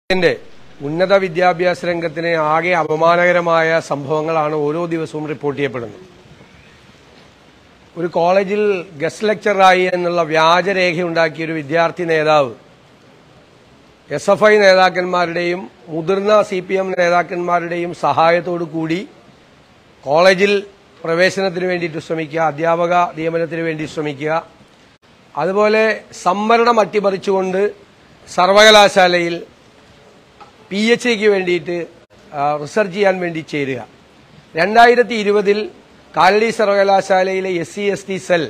ന്റെ ഉന്നത വിദ്യാഭ്യാസ രംഗത്തിന് ആകെ അപമാനകരമായ സംഭവങ്ങളാണ് ഓരോ ദിവസവും റിപ്പോർട്ട് ചെയ്യപ്പെടുന്നത് ഒരു കോളേജിൽ ഗസ്റ്റ് ലെക്ചറായി എന്നുള്ള വ്യാജരേഖയുണ്ടാക്കിയ ഒരു വിദ്യാർത്ഥി നേതാവ് എസ് എഫ് ഐ നേതാക്കന്മാരുടെയും മുതിർന്ന സി പി എം നേതാക്കന്മാരുടെയും സഹായത്തോടു കൂടി കോളേജിൽ പ്രവേശനത്തിന് വേണ്ടിയിട്ട് ശ്രമിക്കുക അധ്യാപക നിയമനത്തിന് വേണ്ടി ശ്രമിക്കുക അതുപോലെ സംവരണം അട്ടിമറിച്ചുകൊണ്ട് സർവകലാശാലയിൽ പി എച്ച് ഡിക്ക് വേണ്ടിയിട്ട് ആ, റിസർച്ച് ചെയ്യാൻ വേണ്ടി ചേരുക രണ്ടായിരത്തി ഇരുപതിൽ കാലടി സർവകലാശാലയിലെ S C S T cell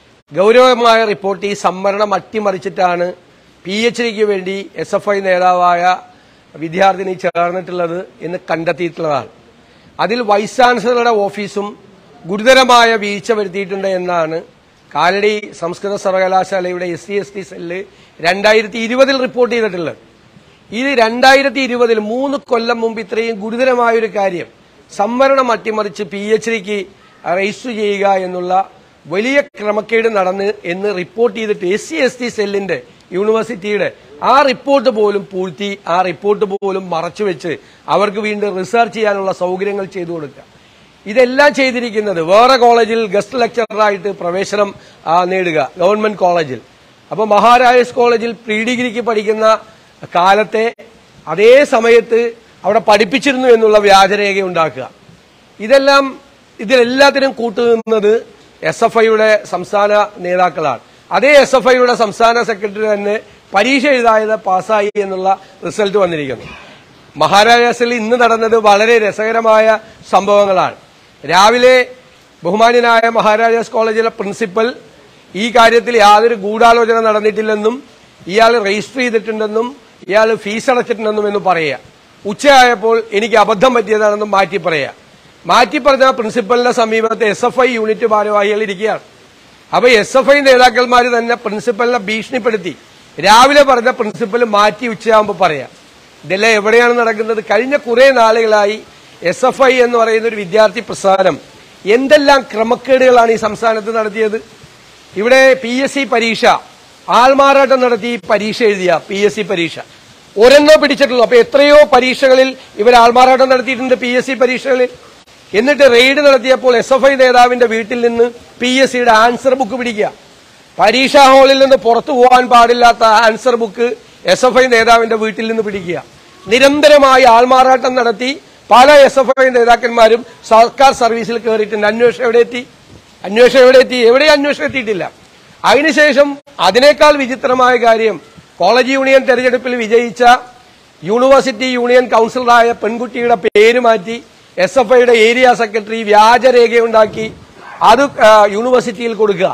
ഗൗരവമായ റിപ്പോർട്ട് ഈ സംവരണം അട്ടിമറിച്ചിട്ടാണ് പി എച്ച് ഡിക്ക് വേണ്ടി എസ് എഫ് ഐ നേതാവായ വിദ്യാർത്ഥിനി ചേർന്നിട്ടുള്ളത് എന്ന് കണ്ടെത്തിയിട്ടുള്ളതാണ് അതിൽ വൈസ് ചാൻസലറുടെ ഓഫീസും ഗുരുതരമായ വീഴ്ച വരുത്തിയിട്ടുണ്ട് എന്നാണ് കാലടി സംസ്കൃത സർവകലാശാലയുടെ S C S T cell രണ്ടായിരത്തി ഇരുപതിൽ റിപ്പോർട്ട് ചെയ്തിട്ടുള്ളത് ഇത് രണ്ടായിരത്തി ഇരുപതിൽ മൂന്ന് കൊല്ലം മുമ്പ് ഇത്രയും ഗുരുതരമായ ഒരു കാര്യം സംവരണം അട്ടിമറിച്ച് പി എച്ച് ഡിക്ക് രജിസ്റ്റർ ചെയ്യുക എന്നുള്ള വലിയ ക്രമക്കേട് നടന്ന് എന്ന് റിപ്പോർട്ട് ചെയ്തിട്ട് എസ് സി എസ് ടി സെല്ലിന്റെ യൂണിവേഴ്സിറ്റിയുടെ ആ റിപ്പോർട്ട് പോലും പൂഴ്ത്തി ആ റിപ്പോർട്ട് പോലും മറച്ചുവെച്ച് അവർക്ക് വീണ്ടും റിസർച്ച് ചെയ്യാനുള്ള സൗകര്യങ്ങൾ ചെയ്തു കൊടുക്കുക ഇതെല്ലാം ചെയ്തിരിക്കുന്നത് വേറെ കോളേജിൽ ഗസ്റ്റ് ലെക്ചറായിട്ട് പ്രവേശനം ആ, നേടുക ഗവൺമെന്റ് കോളേജിൽ അപ്പോൾ മഹാരാജാസ് കോളേജിൽ പ്രീ ഡിഗ്രിക്ക് പഠിക്കുന്ന കാലത്തെ അതേ സമയത്ത് അവിടെ പഠിപ്പിച്ചിരുന്നു എന്നുള്ള വ്യാജരേഖ ഉണ്ടാക്കുക ഇതെല്ലാം ഇതിലെല്ലാത്തിനും കൂട്ടുനിന്നത് എസ് എഫ് ഐയുടെ സംസ്ഥാന നേതാക്കളാണ് അതേ എസ് എഫ് ഐയുടെ സംസ്ഥാന സെക്രട്ടറി തന്നെ പരീക്ഷ എഴുതായത് പാസ്സായി എന്നുള്ള റിസൾട്ട് വന്നിരിക്കുന്നു മഹാരാജാസിൽ ഇന്ന് നടന്നത് വളരെ രസകരമായ സംഭവങ്ങളാണ് രാവിലെ ബഹുമാന്യനായ മഹാരാജാസ് കോളേജിലെ പ്രിൻസിപ്പൽ ഈ കാര്യത്തിൽ യാതൊരു ഗൂഢാലോചന നടന്നിട്ടില്ലെന്നും ഇയാൾ രജിസ്റ്റർ ചെയ്തിട്ടുണ്ടെന്നും ഇയാൾ ഫീസ് അടച്ചിട്ടുണ്ടെന്നും എന്ന് പറയുക ഉച്ചയായപ്പോൾ എനിക്ക് അബദ്ധം പറ്റിയതാണെന്നും മാറ്റി പറയുക മാറ്റി പറഞ്ഞ പ്രിൻസിപ്പലിന്റെ സമീപത്ത് എസ് എഫ് ഐ യൂണിറ്റ് ഭാരവാഹികൾ ഇരിക്കുകയാണ് അപ്പൊ എസ് എഫ് ഐ നേതാക്കന്മാർ തന്നെ പ്രിൻസിപ്പലിനെ ഭീഷണിപ്പെടുത്തി രാവിലെ പറഞ്ഞ പ്രിൻസിപ്പൽ മാറ്റി ഉച്ചയാകുമ്പോൾ പറയാം ഇതെല്ലാം എവിടെയാണ് നടക്കുന്നത് കഴിഞ്ഞ കുറെ നാളുകളായി എസ് എഫ് ഐ എന്ന് പറയുന്ന ഒരു വിദ്യാർത്ഥി പ്രസ്ഥാനം എന്തെല്ലാം ക്രമക്കേടുകളാണ് ഈ സംസ്ഥാനത്ത് നടത്തിയത് ഇവിടെ പി എസ് സി പരീക്ഷ ആൾമാറാട്ടം നടത്തി പരീക്ഷ എഴുതിയ പി എസ് സി പരീക്ഷ ഒരെണ്ണോ പിടിച്ചിട്ടുള്ളൂ അപ്പൊ എത്രയോ പരീക്ഷകളിൽ ഇവർ ആൾമാറാട്ടം നടത്തിയിട്ടുണ്ട് പി എസ് സി പരീക്ഷകളിൽ എന്നിട്ട് റെയ്ഡ് നടത്തിയപ്പോൾ എസ് എഫ് ഐ നേതാവിന്റെ വീട്ടിൽ നിന്ന് പി എസ് സിയുടെ ആൻസർ ബുക്ക് പിടിക്കുക പരീക്ഷാ ഹാളിൽ നിന്ന് പുറത്തു പോകാൻ പാടില്ലാത്ത answer book S F I നേതാവിന്റെ വീട്ടിൽ നിന്ന് പിടിക്കുക നിരന്തരമായി ആൾമാറാട്ടം നടത്തി പല എസ് എഫ് ഐ നേതാക്കന്മാരും സർക്കാർ സർവീസിൽ കയറിയിട്ടുണ്ട് അന്വേഷണം എവിടെ എത്തി അന്വേഷണം എവിടെ എത്തി എവിടെ അന്വേഷണം എത്തിയിട്ടില്ല അതിനുശേഷം അതിനേക്കാൾ വിചിത്രമായ കാര്യം കോളേജ് യൂണിയൻ തെരഞ്ഞെടുപ്പിൽ വിജയിച്ച യൂണിവേഴ്സിറ്റി യൂണിയൻ കൌൺസിലറായ പെൺകുട്ടിയുടെ പേര് മാറ്റി എസ് എഫ് ഐയുടെ ഏരിയ സെക്രട്ടറി വ്യാജരേഖയുണ്ടാക്കി അത് ആ, യൂണിവേഴ്സിറ്റിയിൽ കൊടുക്കുക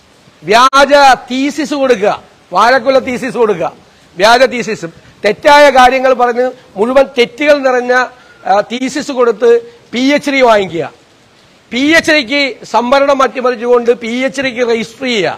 വ്യാജ തീസിസ് കൊടുക്കുക വാഴക്കുല തീസിസ് കൊടുക്കുക വ്യാജ തീസിസ് തെറ്റായ കാര്യങ്ങൾ പറഞ്ഞ് മുഴുവൻ തെറ്റുകൾ നിറഞ്ഞ ആ, തീസിസ് കൊടുത്ത് പി എച്ച് ഡി വാങ്ങിക്കുക പി എച്ച് ഡിക്ക് സംവരണം അട്ടിമറിച്ചുകൊണ്ട് പി എച്ച് ഡിക്ക് രജിസ്റ്റർ ചെയ്യുക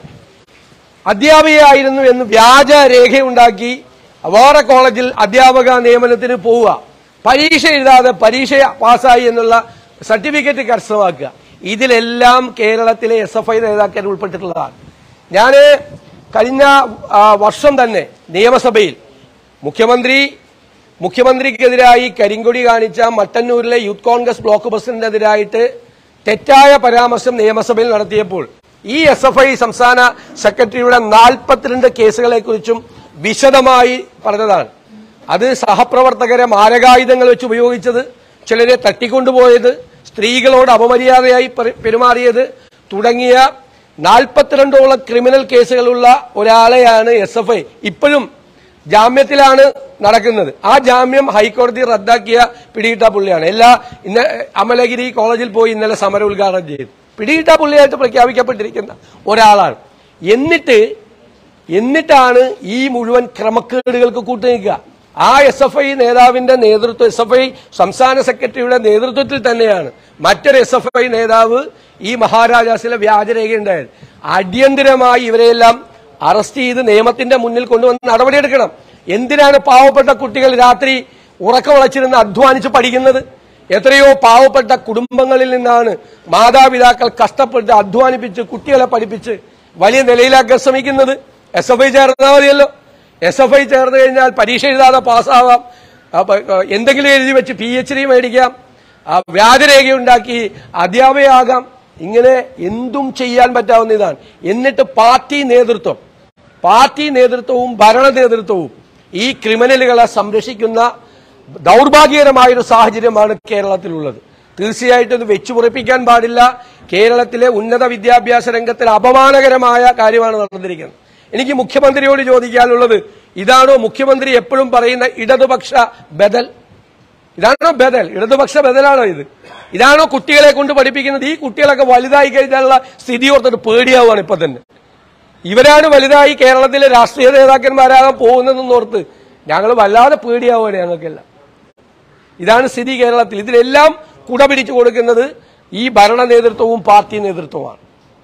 അധ്യാപികയായിരുന്നു എന്ന് വ്യാജ രേഖയുണ്ടാക്കി വേറെ കോളേജിൽ അധ്യാപക നിയമനത്തിന് പോവുക പരീക്ഷ എഴുതാതെ പരീക്ഷ പാസ്സായി എന്നുള്ള സർട്ടിഫിക്കറ്റ് കരസ്ഥമാക്കുക ഇതിലെല്ലാം കേരളത്തിലെ എസ് എഫ് ഐ നേതാക്കൾ ഉൾപ്പെട്ടിട്ടുള്ളതാണ് ഞാൻ കഴിഞ്ഞ ആ, വർഷം തന്നെ നിയമസഭയിൽ മുഖ്യമന്ത്രി മുഖ്യമന്ത്രിക്കെതിരായി കരിങ്കൊടി കാണിച്ച മട്ടന്നൂരിലെ യൂത്ത് കോൺഗ്രസ് ബ്ലോക്ക് പ്രസിഡന്റിനെതിരായിട്ട് തെറ്റായ പരാമർശം നിയമസഭയിൽ നടത്തിയപ്പോൾ ഈ എസ് എഫ് ഐ സംസ്ഥാന സെക്രട്ടറിയുടെ നാൽപ്പത്തിരണ്ട് കേസുകളെ കുറിച്ചും വിശദമായി പറഞ്ഞതാണ് അത് സഹപ്രവർത്തകരെ മാരകായുധങ്ങൾ വെച്ച് ഉപയോഗിച്ചത് ചിലരെ തട്ടിക്കൊണ്ടുപോയത് സ്ത്രീകളോട് അപമര്യാദയായി പെരു- പെരുമാറിയത് തുടങ്ങിയ നാൽപ്പത്തിരണ്ടോളം ക്രിമിനൽ കേസുകളുള്ള ഒരാളെയാണ് എസ് എഫ് ഐ ഇപ്പോഴും ജാമ്യത്തിലാണ് നടക്കുന്നത് ആ ജാമ്യം ഹൈക്കോടതി റദ്ദാക്കിയ പിടികിട്ട പുള്ളിയാണ് എല്ലാ ഇന്ന അമലഗിരി കോളേജിൽ പോയി ഇന്നലെ സമരം ഉദ്ഘാടനം ചെയ്തു പിടികിട്ട പുള്ളിയായിട്ട് പ്രഖ്യാപിക്കപ്പെട്ടിരിക്കുന്ന ഒരാളാണ് എന്നിട്ട് എന്നിട്ടാണ് ഈ മുഴുവൻ ക്രമക്കേടുകൾക്ക് കൂട്ടുനിൽക്കുക ആ എസ് എഫ് ഐ നേതാവിന്റെ നേതൃത്വം എസ് എഫ് ഐ സംസ്ഥാന സെക്രട്ടറിയുടെ നേതൃത്വത്തിൽ തന്നെയാണ് മറ്റൊരു എസ് എഫ് ഐ നേതാവ് ഈ മഹാരാജാസിലെ വ്യാജരേഖ ഉണ്ടായത് അടിയന്തിരമായി ഇവരെയെല്ലാം അറസ്റ്റ് ചെയ്ത് നിയമത്തിന്റെ മുന്നിൽ കൊണ്ടുവന്ന് നടപടിയെടുക്കണം എന്തിനാണ് പാവപ്പെട്ട കുട്ടികൾ രാത്രി ഉറക്കമുളച്ചിരുന്ന് അധ്വാനിച്ച് പഠിക്കുന്നത് എത്രയോ പാവപ്പെട്ട കുടുംബങ്ങളിൽ നിന്നാണ് മാതാപിതാക്കൾ കഷ്ടപ്പെട്ട് അധ്വാനിപ്പിച്ച് കുട്ടികളെ പഠിപ്പിച്ച് വലിയ നിലയിലാക്കാൻ ശ്രമിക്കുന്നത് എസ് എഫ് ഐ ചേർന്നാൽ മതിയല്ലോ എസ് എഫ് ഐ ചേർന്ന് കഴിഞ്ഞാൽ പരീക്ഷ എഴുതാതെ പാസ്സാവാം അപ്പൊ, ഏഹ്, എന്തെങ്കിലും എഴുതി വെച്ച് പി എച്ച് ഡി മേടിക്കാം ആ, വ്യാജരേഖ ഉണ്ടാക്കി അധ്യാപകയാകാം ഇങ്ങനെ എന്തും ചെയ്യാൻ പറ്റാവുന്ന ഇതാണ് എന്നിട്ട് പാർട്ടി നേതൃത്വം പാർട്ടി നേതൃത്വവും ഭരണ നേതൃത്വവും ഈ ക്രിമിനലുകളെ സംരക്ഷിക്കുന്ന ദൗർഭാഗ്യകരമായ ഒരു സാഹചര്യമാണ് കേരളത്തിലുള്ളത് തീർച്ചയായിട്ടും ഇത് വെച്ചുപുറപ്പിക്കാൻ പാടില്ല കേരളത്തിലെ ഉന്നത വിദ്യാഭ്യാസ രംഗത്തിൽ അപമാനകരമായ കാര്യമാണ് നടന്നിരിക്കുന്നത് എനിക്ക് മുഖ്യമന്ത്രിയോട് ചോദിക്കാനുള്ളത് ഇതാണോ മുഖ്യമന്ത്രി എപ്പോഴും പറയുന്ന ഇടതുപക്ഷ ബദൽ ഇതാണോ ബദൽ ഇടതുപക്ഷ ബദലാണോ ഇത് ഇതാണോ കുട്ടികളെ കൊണ്ട് പഠിപ്പിക്കുന്നത് ഈ കുട്ടികളൊക്കെ വലുതായി കഴിഞ്ഞാലുള്ള സ്ഥിതി ഓർത്തിട്ട് പേടിയാവുകയാണ് ഇപ്പൊ തന്നെ ഇവരാണ് വലുതായി കേരളത്തിലെ രാഷ്ട്രീയ നേതാക്കന്മാരാകാൻ പോകുന്നതെന്ന് ഓർത്ത് ഞങ്ങൾ വല്ലാതെ പേടിയാവുകയാണ് ഞങ്ങൾക്കെല്ലാം ഇതാണ് സ്ഥിതി കേരളത്തിൽ ഇതിലെല്ലാം കുട പിടിച്ചു കൊടുക്കുന്നത് ഈ ഭരണ നേതൃത്വവും പാർട്ടി നേതൃത്വവുമാണ്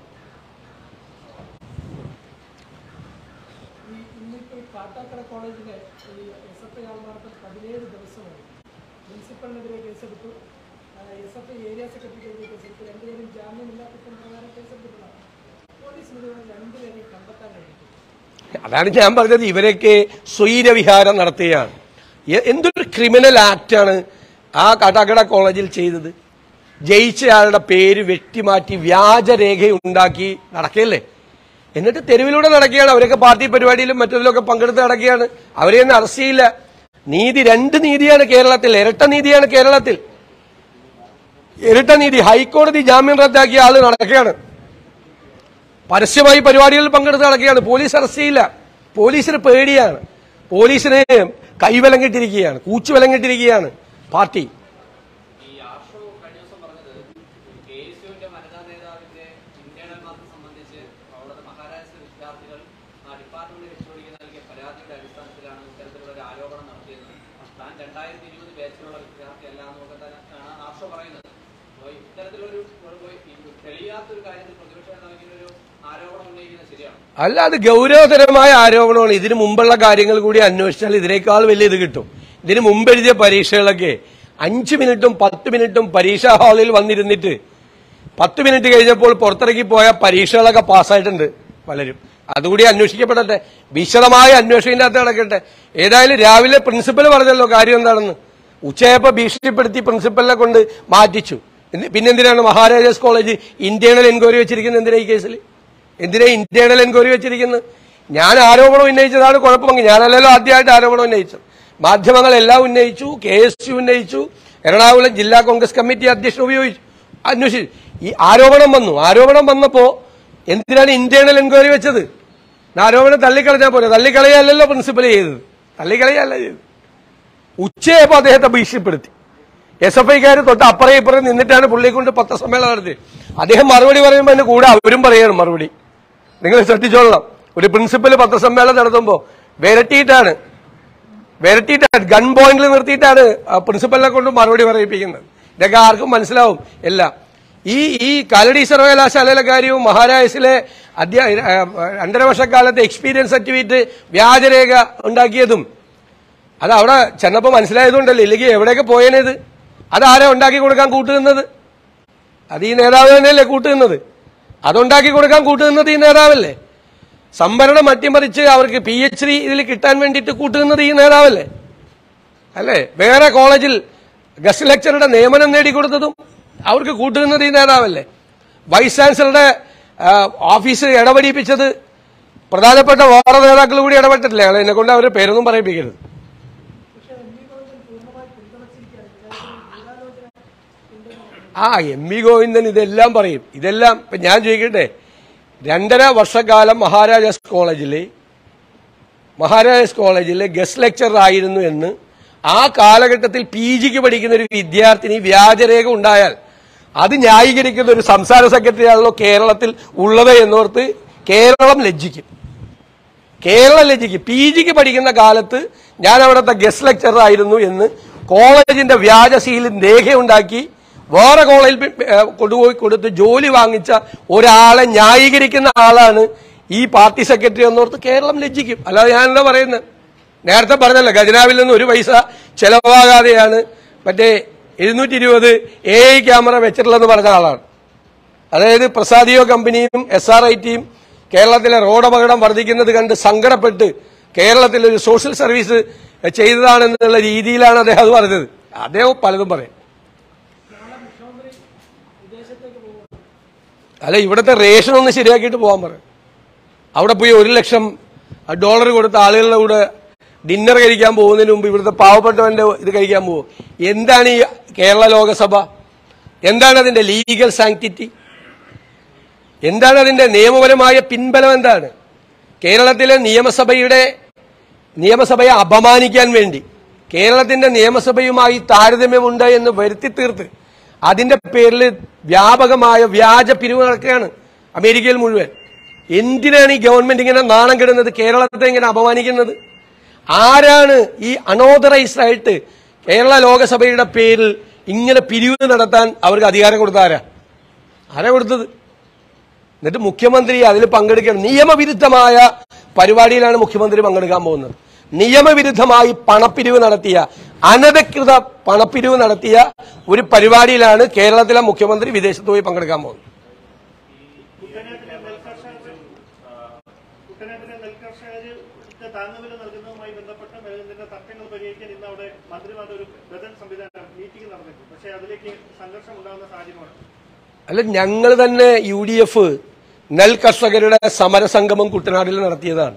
ഈ ഇന്നിപ്പോൾ ഈ കാട്ടാക്കട കോളേജിലെ ഈ എസ് എഫ് ഐ ആൾമാർക്ക് പതിനേഴ് ദിവസമായി പ്രിൻസിപ്പലിനെതിരെ കേസെടുത്തു എസ് എഫ് ഐ ഏരിയ സെക്രട്ടറിക്കെതിരെ കേസെടുത്തു രണ്ടുപേരും ജാമ്യമില്ലാത്ത കുറ്റം പ്രകാരം കേസെടുത്തിട്ടുള്ളതാണ് പോലീസിന് ഇതുവരെ രണ്ടുപേരെയും കണ്ടെത്താൻ കഴിഞ്ഞിട്ടില്ല അതാണ് ഞാൻ പറഞ്ഞത് ഇവരൊക്കെ സ്വൈരവിഹാരം നടത്തുകയാണ് എ- എന്തൊരു ക്രിമിനൽ ആക്ടാണ് ആ കാട്ടാക്കട കോളേജിൽ ചെയ്തത് ജയിച്ചയാളുടെ പേര് വെട്ടിമാറ്റി വ്യാജരേഖ ഉണ്ടാക്കി നടക്കുകയല്ലേ എന്നിട്ട് തെരുവിലൂടെ നടക്കുകയാണ് അവരൊക്കെ പാർട്ടി പരിപാടിയിലും മറ്റതിലൊക്കെ പങ്കെടുത്ത് നടക്കുകയാണ് അവരെയൊന്നും അറസ്റ്റ് ചെയ്യില്ല നീതി രണ്ട് നീതിയാണ് കേരളത്തിൽ ഇരട്ട നീതിയാണ് കേരളത്തിൽ ഇരട്ട നീതി ഹൈക്കോടതി ജാമ്യം റദ്ദാക്കിയ ആള് നടക്കുകയാണ് പരസ്യമായി പരിപാടികളിൽ പങ്കെടുത്ത് നടക്കുകയാണ് പോലീസ് അറസ്റ്റ് ചെയ്യില്ല പോലീസിന് പേടിയാണ് പോലീസിന് കൈവലം കെട്ടിരിക്കുകയാണ് കൂച്ചുവലം കെട്ടിരിക്കുകയാണ് പാർട്ടി ഈ ആർഷോ കഴിഞ്ഞ ദിവസം പറഞ്ഞത് കെ എസ് യുവിന്റെ വനിതാ നേതാവിന്റെ ഇന്റേണൽ മാർക്ക് സംബന്ധിച്ച് അവിടുത്തെ മഹാരാഷ്ട്ര വിദ്യാർത്ഥികൾ ആ ഡിപ്പാർട്ട്മെന്റ് വെച്ചുകൊടുക്കുന്ന നൽകിയ പരാതിയുടെ അടിസ്ഥാനത്തിലാണ് ഇത്തരത്തിലുള്ള ഒരു ആരോപണം നടത്തിയത് താൻ രണ്ടായിരത്തി ഇരുപത് ബാച്ചിലുള്ള വിദ്യാർത്ഥിയല്ല എന്നൊക്കെ തന്നെയാണ് ആർഷോ പറയുന്നത് അപ്പോൾ ഇത്തരത്തിലൊരു ഒരു- ഈ തെളിയാത്തൊരു കാര്യത്തിൽ പ്രതിപക്ഷ നേതാവ് ഇങ്ങനെ ഒരു ആരോപണം ഉന്നയിക്കുന്നത് ശരിയാണ് അല്ല അത് ഗൗരവതരമായ ആരോപണമാണ് ഇതിനു മുമ്പുള്ള കാര്യങ്ങൾ കൂടി അന്വേഷിച്ചാൽ ഇതിനേക്കാൾ വലിയ ഇത് കിട്ടും ഇതിനു മുമ്പ് എഴുതിയ പരീക്ഷകളൊക്കെ അഞ്ച് മിനിറ്റും പത്ത് മിനിറ്റും പരീക്ഷാ ഹാളിൽ വന്നിരുന്നിട്ട് പത്ത് മിനിറ്റ് കഴിഞ്ഞപ്പോൾ പുറത്തിറക്കി പോയ പരീക്ഷകളൊക്കെ പാസ്സായിട്ടുണ്ട് പലരും അതുകൂടി അന്വേഷിക്കപ്പെടട്ടെ വിശദമായ അന്വേഷണത്തിന്റെ അകത്ത് നടക്കട്ടെ ഏതായാലും രാവിലെ പ്രിൻസിപ്പൽ പറഞ്ഞല്ലോ കാര്യം എന്താണെന്ന് ഉച്ചയായപ്പോ ഭീഷണിപ്പെടുത്തി പ്രിൻസിപ്പലിനെ കൊണ്ട് മാറ്റിച്ചു എന്ത്- പിന്നെന്തിനാണ് മഹാരാജാസ് കോളേജ് ഇന്റേണൽ എൻക്വയറി വെച്ചിരിക്കുന്നത് എന്തിനാ ഈ കേസിൽ എന്തിനാ ഇന്റേണൽ എൻക്വയറി വെച്ചിരിക്കുന്നത് ഞാൻ ആരോപണം ഉന്നയിച്ചതാണ് കുഴപ്പമെങ്കിൽ ഞാനല്ലല്ലോ ആദ്യമായിട്ട് ആരോപണം ഉന്നയിച്ചത് മാധ്യമങ്ങളെല്ലാം ഉന്നയിച്ചു കെ എസ് യു ഉന്നയിച്ചു എറണാകുളം ജില്ലാ കോൺഗ്രസ് കമ്മിറ്റി അധ്യക്ഷൻ ഉപയോഗിച്ചു അന്വേഷിച്ചു ഈ ആരോപണം വന്നു ആരോപണം വന്നപ്പോ എന്തിനാണ് ഇന്റേണൽ എൻക്വയറി വെച്ചത് ആ ആരോപണം തള്ളിക്കളഞ്ഞാൽ പോലെ തള്ളിക്കളയല്ലോ പ്രിൻസിപ്പൽ ചെയ്തത് തള്ളിക്കളയല്ല ചെയ്തത് ഉച്ചയായപ്പോ അദ്ദേഹത്തെ ഭീഷണിപ്പെടുത്തി എസ് എഫ് ഐക്കാർ തൊട്ട് അപ്പറേ ഇപ്പറേ നിന്നിട്ടാണ് പുള്ളിയെ കൊണ്ട് പത്രസമ്മേളനം നടത്തി അദ്ദേഹം മറുപടി പറയുമ്പോൾ എന്നെ കൂടെ അവരും പറയണം മറുപടി നിങ്ങൾ ശ്രദ്ധിച്ചോളണം ഒരു പ്രിൻസിപ്പൽ പത്രസമ്മേളനം നടത്തുമ്പോൾ വിരട്ടിയിട്ടാണ് വിരട്ടിയിട്ടാണ് ഗൺ പോയിന്റിൽ നിർത്തിയിട്ടാണ് ആ പ്രിൻസിപ്പലിനെ കൊണ്ട് മറുപടി പറയിപ്പിക്കുന്നത് ഇതൊക്കെ ആർക്കും മനസ്സിലാവും എല്ലാം ഈ ഈ കാലടി സർവകലാശാലയിലെ കാര്യവും മഹാരാജസിലെ അധ്യാ ആ, രണ്ടര വർഷക്കാലത്തെ എക്സ്പീരിയൻസ് സർട്ടിഫിക്കറ്റ് വ്യാജരേഖ ഉണ്ടാക്കിയതും അത് അവിടെ ചെന്നപ്പോൾ മനസ്സിലായതുകൊണ്ടല്ലേ ഇല്ലെങ്കിൽ എവിടെയൊക്കെ പോയേനത് അതാരാ ഉണ്ടാക്കി കൊടുക്കാൻ കൂട്ടുനിന്നത് അത് ഈ നേതാവ് തന്നെയല്ലേ കൂട്ടുനിന്നത് അതുണ്ടാക്കി കൊടുക്കാൻ കൂട്ടുനിന്നത് ഈ നേതാവല്ലേ സംഭരണം അട്ടിമറിച്ച് അവർക്ക് പി എച്ച് ഡി ഇതിൽ കിട്ടാൻ വേണ്ടിയിട്ട് കൂട്ടുനിന്നത് ഈ നേതാവല്ലേ അല്ലേ വേറെ കോളേജിൽ ഗസ്റ്റ് ലെക്ചറുടെ നിയമനം നേടിക്കൊടുത്തതും അവർക്ക് കൂട്ടുനിന്നത് ഈ നേതാവല്ലേ വൈസ് ചാൻസലറുടെ ആ, ഓഫീസ് ഇടപെടിപ്പിച്ചത് പ്രധാനപ്പെട്ട വേറെ നേതാക്കൾ കൂടി ഇടപെട്ടിട്ടില്ലേ അയാൾ എന്നെ കൊണ്ട് അവരുടെ പേരൊന്നും പറയിപ്പിക്കരുത് പക്ഷേ എം വി ഗോവിന്ദൻ പൂർണ്ണമായി പിന്തുണച്ചിരിക്കുകയാണ് ഇക്കാര്യത്തിൽ ഗൂഢാലോചന ഉണ്ടെന്ന് ആ എം വി ഗോവിന്ദൻ ഇതെല്ലാം പറയും ഇതെല്ലാം ഇപ്പൊ ഞാൻ ചോദിക്കട്ടെ രണ്ടര വർഷക്കാലം മഹാരാജാസ് കോളേജിൽ മഹാരാജാസ് കോളേജിലെ ഗസ്റ്റ് ലെക്ചറർ ആയിരുന്നു എന്ന് ആ കാലഘട്ടത്തിൽ പി ജിക്ക് പഠിക്കുന്ന ഒരു വിദ്യാർത്ഥിനി വ്യാജരേഖ ഉണ്ടായാൽ അത് ന്യായീകരിക്കുന്ന ഒരു സംസ്ഥാന സെക്രട്ടറി ആണല്ലോ കേരളത്തിൽ ഉള്ളത് എന്നോർത്ത് കേരളം ലജ്ജിക്കും കേരളം ലജ്ജിക്കും പി ജിക്ക് പഠിക്കുന്ന കാലത്ത് ഞാൻ അവിടുത്തെ ഗസ്റ്റ് ലെക്ചറർ ആയിരുന്നു എന്ന് കോളേജിന്റെ വ്യാജ സീലിൽ രേഖയുണ്ടാക്കി വേറെ കോളേജിൽ പി- ഏ, കൊണ്ടുപോയി കൊടുത്ത് ജോലി വാങ്ങിച്ച ഒരാളെ ന്യായീകരിക്കുന്ന ആളാണ് ഈ പാർട്ടി സെക്രട്ടറി എന്നോർത്ത് കേരളം ലജ്ജിക്കും അല്ലാതെ ഞാൻ എന്താ പറയുന്നത് നേരത്തെ പറഞ്ഞല്ലോ ഖജനാവിൽ നിന്ന് ഒരു പൈസ ചെലവാകാതെയാണ് മറ്റേ എഴുന്നൂറ്റി ഇരുപത് എ ഐ ക്യാമറ വെച്ചിട്ടുള്ളതെന്ന് പറഞ്ഞ ആളാണ് അതായത് പ്രസാദിയോ കമ്പനിയും എസ് ആർ ഐ ടിയും കേരളത്തിലെ റോഡ് അപകടം വർദ്ധിക്കുന്നത് കണ്ട് സങ്കടപ്പെട്ട് കേരളത്തിൽ ഒരു സോഷ്യൽ സർവീസ് ചെയ്തതാണെന്നുള്ള രീതിയിലാണ് അദ്ദേഹം അത് പറഞ്ഞത് അദ്ദേഹം പലതും പറയും നാളെ മുഖ്യമന്ത്രി വിദേശത്തേക്ക് പോകുന്നു അല്ല ഇവിടുത്തെ റേഷൻ ഒന്ന് ശരിയാക്കിയിട്ട് പോകാൻ പറയും അവിടെ പോയി ഒരു ലക്ഷം ഡോളർ കൊടുത്ത ആളുകളുടെ കൂടെ ഡിന്നർ കഴിക്കാൻ പോകുന്നതിന് മുമ്പ് ഇവിടുത്തെ പാവപ്പെട്ടവന്റെ ഇത് കഴിക്കാൻ പോകും എന്താണ് ഈ കേരള ലോകസഭ എന്താണ് അതിന്റെ ലീഗൽ സാങ്ക്ടിറ്റി എന്താണ് അതിന്റെ നിയമപരമായ പിൻബലം എന്താണ് കേരളത്തിലെ നിയമസഭയുടെ നിയമസഭയെ അപമാനിക്കാൻ വേണ്ടി കേരളത്തിന്റെ നിയമസഭയുമായി താരതമ്യമുണ്ട് എന്ന് വരുത്തി തീർത്ത് അതിന്റെ പേരിൽ വ്യാപകമായ വ്യാജ പിരിവ് നടക്കുകയാണ് അമേരിക്കയിൽ മുഴുവൻ എന്തിനാണ് ഈ ഗവൺമെന്റ് ഇങ്ങനെ നാണം കെടുന്നത് കേരളത്തെ ഇങ്ങനെ അപമാനിക്കുന്നത് ആരാണ് ഈ അനോതറൈസ്ഡ് ആയിട്ട് കേരള ലോകസഭയുടെ പേരിൽ ഇങ്ങനെ പിരിവ് നടത്താൻ അവർക്ക് അധികാരം കൊടുത്ത ആരാ ആരാ കൊടുത്തത് എന്നിട്ട് മുഖ്യമന്ത്രി അതിൽ പങ്കെടുക്കണം നിയമവിരുദ്ധമായ പരിപാടിയിലാണ് മുഖ്യമന്ത്രി പങ്കെടുക്കാൻ പോകുന്നത് നിയമവിരുദ്ധമായി പണപ്പിരിവ് നടത്തിയ അനധികൃത പണപ്പിരിവ് നടത്തിയ ഒരു പരിപാടിയിലാണ് കേരളത്തിലെ മുഖ്യമന്ത്രി വിദേശത്ത് പോയി പങ്കെടുക്കാൻ പോകുന്നത് കുട്ടനാട്ടിലെ നെൽകർഷകർ കുട്ടനാട്ടിലെ നെൽകർഷകർക്ക് താങ്ങുവില നൽകുന്നതുമായി ബന്ധപ്പെട്ട് ഇതിന്റെ തർക്കങ്ങൾ പരിഹരിക്കാൻ ഇന്ന് അവിടെ മന്ത്രിമാരുടെ ഒരു ബദൽ സംവിധാനം മീറ്റിംഗ് നടന്നിട്ടുണ്ട് പക്ഷേ അതിലേക്ക് സംഘർഷം ഉണ്ടാകുന്ന സാഹചര്യമാണ് അല്ല ഞങ്ങൾ തന്നെ യു ഡി എഫ് നെൽ കർഷകരുടെ സമരസംഗമം കുട്ടനാടിൽ നടത്തിയതാണ്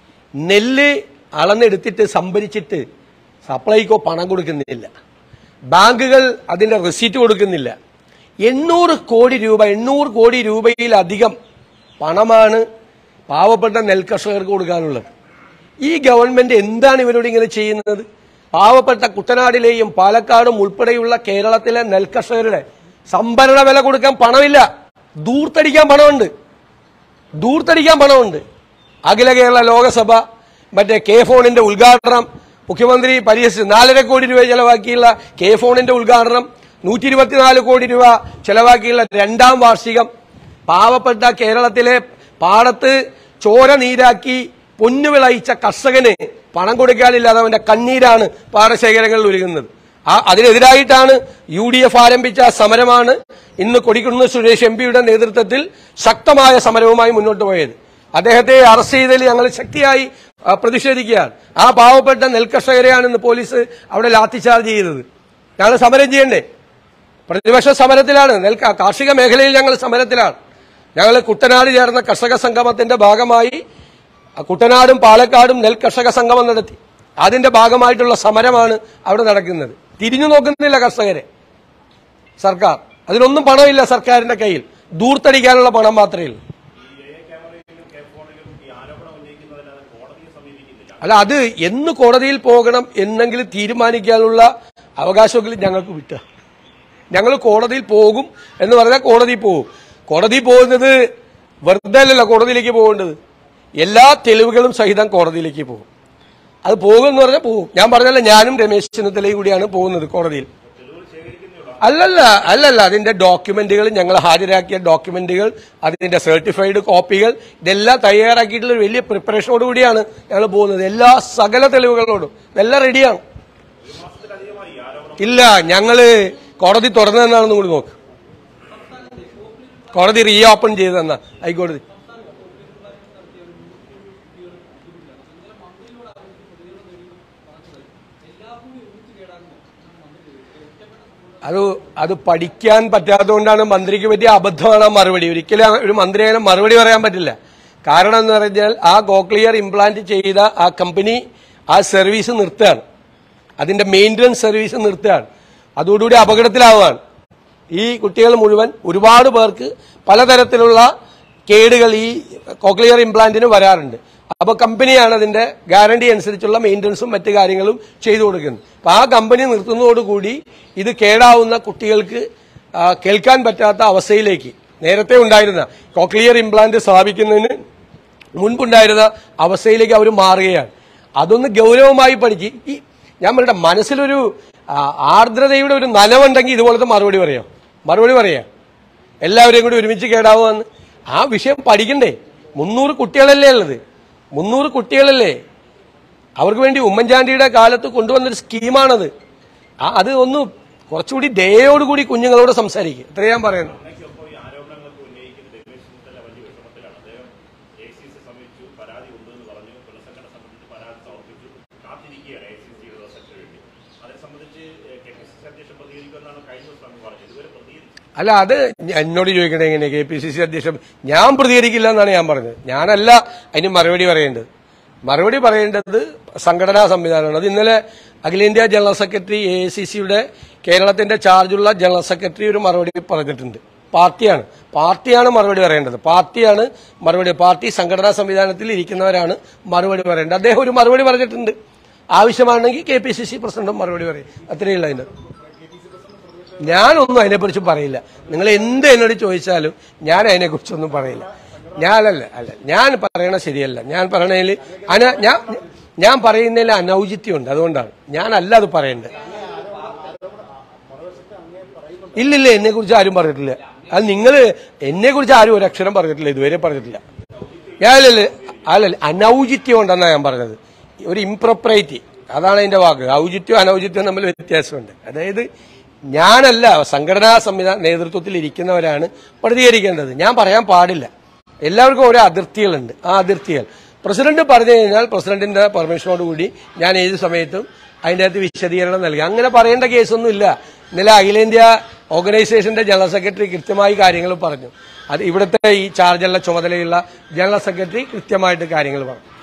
നെല്ല് അളന്നെടുത്തിട്ട് സംഭരിച്ചിട്ട് സപ്ലൈകോ പണം കൊടുക്കുന്നില്ല ബാങ്കുകൾ അതിന്റെ റെസീറ്റ് കൊടുക്കുന്നില്ല എണ്ണൂറ് കോടി രൂപ എണ്ണൂറ് കോടി രൂപയിലധികം പണമാണ് പാവപ്പെട്ട നെൽ കർഷകർക്ക് കൊടുക്കാനുള്ളത് ഈ ഗവൺമെന്റ് എന്താണ് ഇവരോട് ഇങ്ങനെ ചെയ്യുന്നത് പാവപ്പെട്ട കുട്ടനാടിലെയും പാലക്കാടും ഉൾപ്പെടെയുള്ള കേരളത്തിലെ നെൽ കർഷകരുടെ സംഭരണ വില കൊടുക്കാൻ പണമില്ല ദൂർത്തടിക്കാൻ പണമുണ്ട് ദൂർത്തടിക്കാൻ പണമുണ്ട് അഖില കേരള ലോകസഭ മറ്റേ കെ ഫോണിന്റെ ഉദ്ഘാടനം മുഖ്യമന്ത്രി പരിഹസിച്ചു നാലര കോടി രൂപ ചെലവാക്കിയുള്ള കെ ഫോണിന്റെ ഉദ്ഘാടനം നൂറ്റി ഇരുപത്തിനാല് കോടി രൂപ ചെലവാക്കിയുള്ള രണ്ടാം വാർഷികം പാവപ്പെട്ട കേരളത്തിലെ പാടത്ത് ചോര നീരാക്കി പൊന്നു വിളയിച്ച കർഷകന് പണം കൊടുക്കാനില്ലാതെ അവന്റെ കണ്ണീരാണ് പാടശേഖരങ്ങളിൽ ഒഴുകുന്നത് ആ അതിനെതിരായിട്ടാണ് യു ഡി എഫ് ആരംഭിച്ച സമരമാണ് ഇന്ന് കൊടിക്കുന്ന് സുരേഷ് എം പിയുടെ നേതൃത്വത്തിൽ ശക്തമായ സമരവുമായി മുന്നോട്ട് പോയത് അദ്ദേഹത്തെ അറസ്റ്റ് ചെയ്തതിൽ ഞങ്ങൾ ശക്തിയായി ആ, പ്രതിഷേധിക്കുകയാണ് ആ പാവപ്പെട്ട നെൽകർഷകരെയാണ് ഇന്ന് പോലീസ് അവിടെ ലാത്തിചാർജ് ചെയ്തത് ഞങ്ങൾ സമരം ചെയ്യണ്ടേ പ്രതിപക്ഷ സമരത്തിലാണ് നെൽ കാർഷിക മേഖലയിൽ ഞങ്ങൾ സമരത്തിലാണ് ഞങ്ങൾ കുട്ടനാട് ചേർന്ന കർഷക സംഗമത്തിന്റെ ഭാഗമായി കുട്ടനാടും പാലക്കാടും നെൽ കർഷക സംഗമം നടത്തി അതിന്റെ ഭാഗമായിട്ടുള്ള സമരമാണ് അവിടെ നടക്കുന്നത് തിരിഞ്ഞു നോക്കുന്നില്ല കർഷകരെ സർക്കാർ അതിനൊന്നും പണമില്ല സർക്കാരിന്റെ കയ്യിൽ ദൂർത്തടിക്കാനുള്ള പണം മാത്രമേ ഉള്ളൂ അല്ല അത് എന്ന് കോടതിയിൽ പോകണം എന്നെങ്കിലും തീരുമാനിക്കാനുള്ള അവകാശമെങ്കിലും ഞങ്ങൾക്ക് വിട്ട ഞങ്ങൾ കോടതിയിൽ പോകും എന്ന് പറഞ്ഞാൽ കോടതിയിൽ പോകും കോടതിയിൽ പോകുന്നത് വെറുതെ അല്ലല്ലോ കോടതിയിലേക്ക് പോകേണ്ടത് എല്ലാ തെളിവുകളും സഹിതം കോടതിയിലേക്ക് പോകും അത് പോകും എന്ന് പറഞ്ഞാൽ പോകും ഞാൻ പറഞ്ഞല്ലോ ഞാനും രമേശ് ചെന്നിത്തലയും കൂടിയാണ് പോകുന്നത് കോടതിയിൽ അല്ലല്ല അല്ലല്ല അതിന്റെ ഡോക്യുമെന്റുകൾ ഞങ്ങൾ ഹാജരാക്കിയ ഡോക്യുമെന്റുകൾ അതിന്റെ സർട്ടിഫൈഡ് കോപ്പികൾ ഇതെല്ലാം തയ്യാറാക്കിയിട്ടുള്ള ഒരു വലിയ പ്രിപ്പറേഷനോട് കൂടിയാണ് ഞങ്ങൾ പോകുന്നത് എല്ലാ സകല തെളിവുകളോടും ഇതെല്ലാം റെഡിയാണ് ഇല്ല ഞങ്ങള് കോടതി തുറന്നതെന്നാണെന്നും കൂടി നോക്ക് കോടതി റീ ഓപ്പൺ ചെയ്തെന്നാ ഹൈക്കോടതി അത് അത് പഠിക്കാൻ പറ്റാത്തതുകൊണ്ടാണ് മന്ത്രിക്ക് പറ്റിയ അബദ്ധമാണ് ആ മറുപടി ഒരിക്കലും ഒരു മന്ത്രി അങ്ങനെ മറുപടി പറയാൻ പറ്റില്ല കാരണം എന്ന് പറഞ്ഞാൽ ആ കോക്ലിയർ ഇംപ്ലാന്റ് ചെയ്ത ആ കമ്പനി ആ സർവീസ് നിർത്തുകയാണ് അതിന്റെ മെയിൻ്റനൻസ് സർവീസ് നിർത്തുകയാണ് അതോടുകൂടി അപകടത്തിലാവുകയാണ് ഈ കുട്ടികൾ മുഴുവൻ ഒരുപാട് പേർക്ക് പലതരത്തിലുള്ള കേടുകൾ ഈ കോക്ലിയർ ഇംപ്ലാന്റിന് വരാറുണ്ട് അപ്പൊ കമ്പനിയാണ് അതിന്റെ ഗ്യാരണ്ടി അനുസരിച്ചുള്ള മെയിൻ്റനൻസും മറ്റു കാര്യങ്ങളും ചെയ്തു കൊടുക്കുന്നത് അപ്പൊ ആ കമ്പനി നിർത്തുന്നതോടുകൂടി ഇത് കേടാവുന്ന കുട്ടികൾക്ക് ആ, കേൾക്കാൻ പറ്റാത്ത അവസ്ഥയിലേക്ക് നേരത്തെ ഉണ്ടായിരുന്ന കോക്ലിയർ ഇംപ്ലാന്റ് സ്ഥാപിക്കുന്നതിന് മുൻപുണ്ടായിരുന്ന അവസ്ഥയിലേക്ക് അവർ മാറുകയാണ് അതൊന്ന് ഗൗരവമായി പഠിച്ച് ഈ ഞാൻ പറയട്ടെ മനസ്സിലൊരു ആ, ആർദ്രതയുടെ ഒരു നനവുണ്ടെങ്കിൽ ഇതുപോലത്തെ മറുപടി പറയാം മറുപടി പറയാം എല്ലാവരെയും കൂടി ഒരുമിച്ച് കേടാവുമെന്ന് ആ വിഷയം പഠിക്കണ്ടേ മുന്നൂറ് കുട്ടികളല്ലേ ഉള്ളത് മുന്നൂറ് കുട്ടികളല്ലേ അവർക്ക് വേണ്ടി ഉമ്മൻചാണ്ടിയുടെ കാലത്ത് കൊണ്ടുവന്നൊരു സ്കീമാണത് ആ അത് ഒന്ന് കുറച്ചുകൂടി ദയോടുകൂടി കുഞ്ഞുങ്ങളോട് സംസാരിക്കുക ഇത്ര ഞാൻ പറയുന്നു അമ്മയ്ക്കൊപ്പം ഈ ആരോപണങ്ങളൊക്കെ ഉന്നയിക്കുന്ന രമേശ് ചെന്നിത്തല വലിയ വിഷമത്തിലാണ് അദ്ദേഹം എ സി സി സമീപിച്ചു പരാതി ഉണ്ടെന്ന് പറഞ്ഞു പുനഃസംഘടന സംബന്ധിച്ച് പരാതി സംബന്ധിച്ച് കെ പി സി സി അധ്യക്ഷൻ പ്രതികരിക്കുമെന്നാണ് കഴിഞ്ഞ ദിവസം അങ്ങ് പറഞ്ഞത് ഇതുവരെ പ്രതികരിച്ചു അല്ല അത് എന്നോട് ചോദിക്കണേ എങ്ങനെ കെ പി സി സി അധ്യക്ഷൻ ഞാൻ പ്രതികരിക്കില്ല എന്നാണ് ഞാൻ പറഞ്ഞത് ഞാനല്ല അതിന് മറുപടി പറയേണ്ടത് മറുപടി പറയേണ്ടത് സംഘടനാ സംവിധാനമാണ് അത് ഇന്നലെ അഖിലേന്ത്യാ general secretary A I C സിയുടെ കേരളത്തിന്റെ ചാർജുള്ള ജനറൽ സെക്രട്ടറി ഒരു മറുപടി പറഞ്ഞിട്ടുണ്ട് പാർട്ടിയാണ് പാർട്ടിയാണ് മറുപടി പറയേണ്ടത് പാർട്ടിയാണ് മറുപടി പാർട്ടി സംഘടനാ സംവിധാനത്തിൽ ഇരിക്കുന്നവരാണ് മറുപടി പറയേണ്ടത് അദ്ദേഹം ഒരു മറുപടി പറഞ്ഞിട്ടുണ്ട് ആവശ്യമാണെങ്കിൽ കെ പി സി സി പ്രസിഡന്റും മറുപടി പറയും അത്രയേ ഉള്ളൂ അതിന്റെ ഞാനൊന്നും അതിനെക്കുറിച്ച് പറയില്ല നിങ്ങൾ എന്ത് എന്നോട് ചോദിച്ചാലും ഞാൻ അതിനെക്കുറിച്ചൊന്നും പറയില്ല ഞാനല്ല അല്ല ഞാൻ പറയണ ശരിയല്ല ഞാൻ പറയണതിൽ അന ഞാൻ ഞാൻ പറയുന്നതിൽ അനൗചിത്യമുണ്ട് അതുകൊണ്ടാണ് ഞാനല്ല അത് പറയേണ്ടത് ഇല്ലില്ല എന്നെ കുറിച്ച് ആരും പറഞ്ഞിട്ടില്ല അത് നിങ്ങൾ എന്നെ കുറിച്ച് ആരും ഒരു അക്ഷരം പറഞ്ഞിട്ടില്ല ഇതുവരെ പറഞ്ഞിട്ടില്ല ഞാനല്ലേ അല്ലല്ല അനൗചിത്യം ഉണ്ടെന്നാ ഞാൻ പറഞ്ഞത് ഒരു ഇംപ്രൊപ്രൈറ്റി അതാണ് അതിന്റെ വാക്ക് ഔചിത്യം അനൗചിത്യം തമ്മിൽ വ്യത്യാസമുണ്ട് അതായത് ഞാനല്ല സംഘടനാ സംവിധാന നേതൃത്വത്തിൽ ഇരിക്കുന്നവരാണ് പ്രതികരിക്കേണ്ടത് ഞാൻ പറയാൻ പാടില്ല എല്ലാവർക്കും ഓരോ അതിർത്തികളുണ്ട് ആ അതിർത്തികൾ പ്രസിഡന്റ് പറഞ്ഞു കഴിഞ്ഞാൽ പ്രസിഡന്റിന്റെ പെർമിഷനോടുകൂടി ഞാൻ ഏത് സമയത്തും അതിൻ്റെ അകത്ത് വിശദീകരണം നൽകി അങ്ങനെ പറയേണ്ട കേസൊന്നും ഇല്ല ഇന്നലെ അഖിലേന്ത്യാ ഓർഗനൈസേഷന്റെ ജനറൽ സെക്രട്ടറി കൃത്യമായി കാര്യങ്ങൾ പറഞ്ഞു അത് ഇവിടുത്തെ ഈ ചാർജുള്ള ചുമതലയുള്ള ജനറൽ സെക്രട്ടറി കൃത്യമായിട്ട് കാര്യങ്ങൾ പറഞ്ഞു